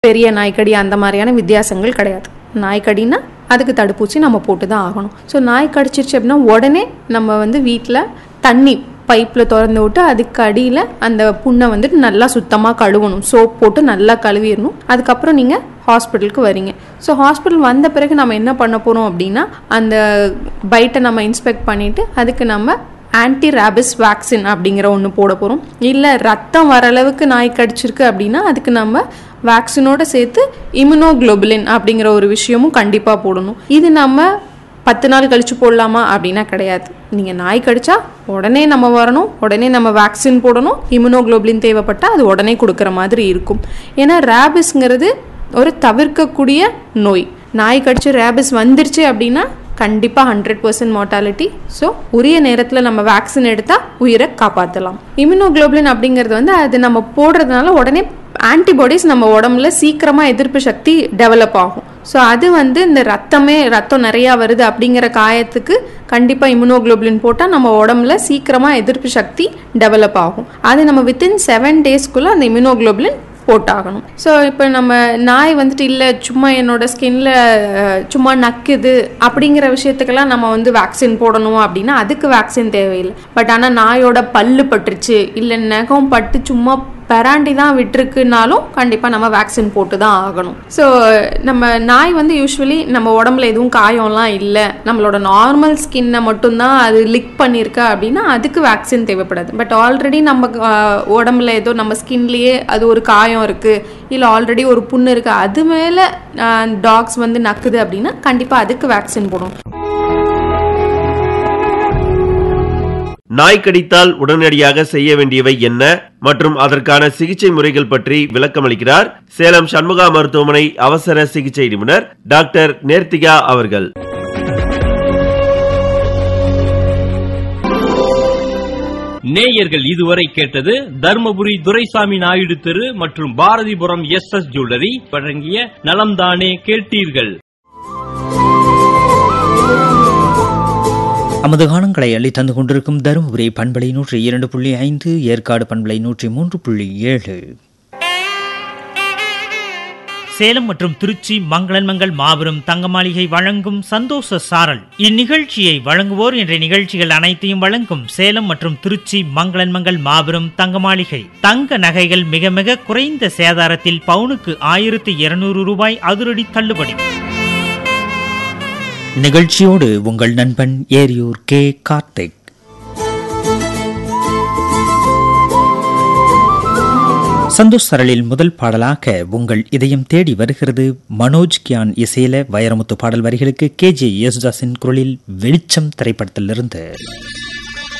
பெரிய நாய்க்கடி அந்த மாதிரியான வித்தியாசங்கள் கிடையாது நாய்க்கடின்னா அதுக்கு தடுப்பூசி நம்ம போட்டு தான் ஆகணும் ஸோ நாய் கடிச்சிருச்சு அப்படின்னா உடனே நம்ம வந்து வீட்டில் தண்ணி பைப்பில் திறந்து விட்டு அதுக்கு அடியில் அந்த புண்ணை வந்துட்டு நல்லா சுத்தமாக கழுவணும் சோப் போட்டு நல்லா கழுவிடணும் அதுக்கப்புறம் நீங்கள் ஹாஸ்பிட்டலுக்கு வரீங்க ஸோ ஹாஸ்பிட்டல் வந்த பிறகு நம்ம என்ன பண்ண போகிறோம் அப்படின்னா அந்த பைட்டை நம்ம இன்ஸ்பெக்ட் பண்ணிவிட்டு அதுக்கு நம்ம ஆன்டி ரேபிஸ் வேக்சின் அப்படிங்கிற ஒன்று போட போகிறோம் இல்லை ரத்தம் வர அளவுக்கு நாய் கடிச்சிருக்கு அப்படின்னா அதுக்கு நம்ம வேக்சினோட சேர்த்து இம்யூனோகுளோபுலின் அப்படிங்கிற ஒரு விஷயமும் கண்டிப்பாக போடணும் இது நம்ம பத்து நாள் கழிச்சு போடலாமா அப்படின்னா கிடையாது நீங்கள் நாய் கடிச்சா உடனே நம்ம வரணும் உடனே நம்ம வேக்சின் போடணும் இம்யூனோகுளோபுலின் தேவைப்பட்டால் அது உடனே கொடுக்குற மாதிரி இருக்கும் ஏன்னா ரேபிஸ்ங்கிறது ஒரு தவிர்க்கக்கூடிய நோய் நாய் கடிச்சு ரேபிஸ் வந்துருச்சு அப்படின்னா கண்டிப்பாக ஹண்ட்ரட் பர்சன்ட் மார்ட்டாலிட்டி ஸோ உரிய நேரத்தில் நம்ம வேக்சின் எடுத்தால் உயிரை காப்பாற்றலாம் இம்யூனோகுளோபுலின் அப்படிங்கிறது வந்து அது நம்ம போடுறதுனால உடனே ஆன்டிபாடிஸ் நம்ம உடம்புல சீக்கிரமாக எதிர்ப்பு சக்தி டெவலப் ஆகும் ஸோ அது வந்து இந்த ரத்தமே ரத்தம் நிறையா வருது அப்படிங்கிற காயத்துக்கு கண்டிப்பாக இம்யூனோகுளோபுலின் போட்டால் நம்ம உடம்புல சீக்கிரமாக எதிர்ப்பு சக்தி டெவலப் ஆகும் அது நம்ம வித்தின் செவன் டேஸ்க்குள்ளே அந்த இம்யூனோகுளோபுலின் போட்டாகணும் ஸோ இப்போ நம்ம நாய் வந்துட்டு இல்லை சும்மா என்னோட ஸ்கின்ல சும்மா நக்குது அப்படிங்கிற விஷயத்துக்கெல்லாம் நம்ம வந்து வேக்சின் போடணும் அப்படின்னா அதுக்கு வேக்சின் தேவையில்லை பட் ஆனால் நாயோட பல்லு பட்டுருச்சு இல்லை நகம் பட்டு சும்மா பெராண்டி தான் விட்டுருக்குனாலும் கண்டிப்பாக நம்ம வேக்சின் போட்டு தான் ஆகணும் ஸோ நம்ம நாய் வந்து யூஸ்வலி நம்ம உடம்புல எதுவும் காயம்லாம் இல்லை நம்மளோட நார்மல் ஸ்கின்னை மட்டும்தான் அது லிக் பண்ணியிருக்கா அப்படின்னா அதுக்கு வேக்சின் தேவைப்படாது பட் ஆல்ரெடி நம்ம ஆஹ், உடம்புல ஏதோ நம்ம ஸ்கின்லேயே அது ஒரு காயம் இருக்குது இல்லை ஆல்ரெடி ஒரு புண்ணு இருக்குது அது மேலே டாக்ஸ் வந்து நக்குது அப்படின்னா கண்டிப்பாக அதுக்கு வேக்சின் போடணும் நாய் கடித்தால் உடனடியாக செய்ய வேண்டியவை என்ன மற்றும் அதற்கான சிகிச்சை முறைகள் பற்றி விளக்கமளிக்கிறார் சேலம் சண்முகா மருத்துவமனை அவசர சிகிச்சை நிபுணர் டாக்டர் நேர்த்திகா அவர்கள் நேயர்கள் இதுவரை கேட்டது தர்மபுரி துரைசாமி நாயுடு தெரு மற்றும் பாரதிபுரம் எஸ் எஸ் ஜுவல்லரி வழங்கிய நலம்தானே கேட்டீர்கள் நமது காலங்களை அள்ளி தந்து கொண்டிருக்கும் தருமபுரி பண்பலை நூற்றி இரண்டு புள்ளி ஐந்து ஏற்காடு பண்பலை நூற்றி மூன்று புள்ளி ஏழு சேலம் மற்றும் திருச்சி மங்களன் மங்கள் மாபெரும் தங்க மாளிகை வழங்கும் சந்தோஷ சாரல் இந்நிகழ்ச்சியை வழங்குவோர் என்ற நிகழ்ச்சிகள் அனைத்தையும் வழங்கும் சேலம் மற்றும் திருச்சி மங்களன் மங்கள் மாபெரும் தங்க மாளிகை தங்க நகைகள் மிக மிக குறைந்த சேதாரத்தில் பவுனுக்கு ஆயிரத்தி இருநூறு ரூபாய் அதிரடி தள்ளுபடி நிகழ்ச்சியோடு உங்கள் நண்பன் ஏரியூர் கே கார்த்திக் சந்தோஷ் சரளில் முதல் பாடலாக உங்கள் இதயம் தேடி வருகிறது மனோஜ் கியான் இசையில வைரமுத்து பாடல் வரிகளுக்கு கே ஜே யேசுதாஸின் குரலில் வெளிச்சம் திரைப்படத்திலிருந்து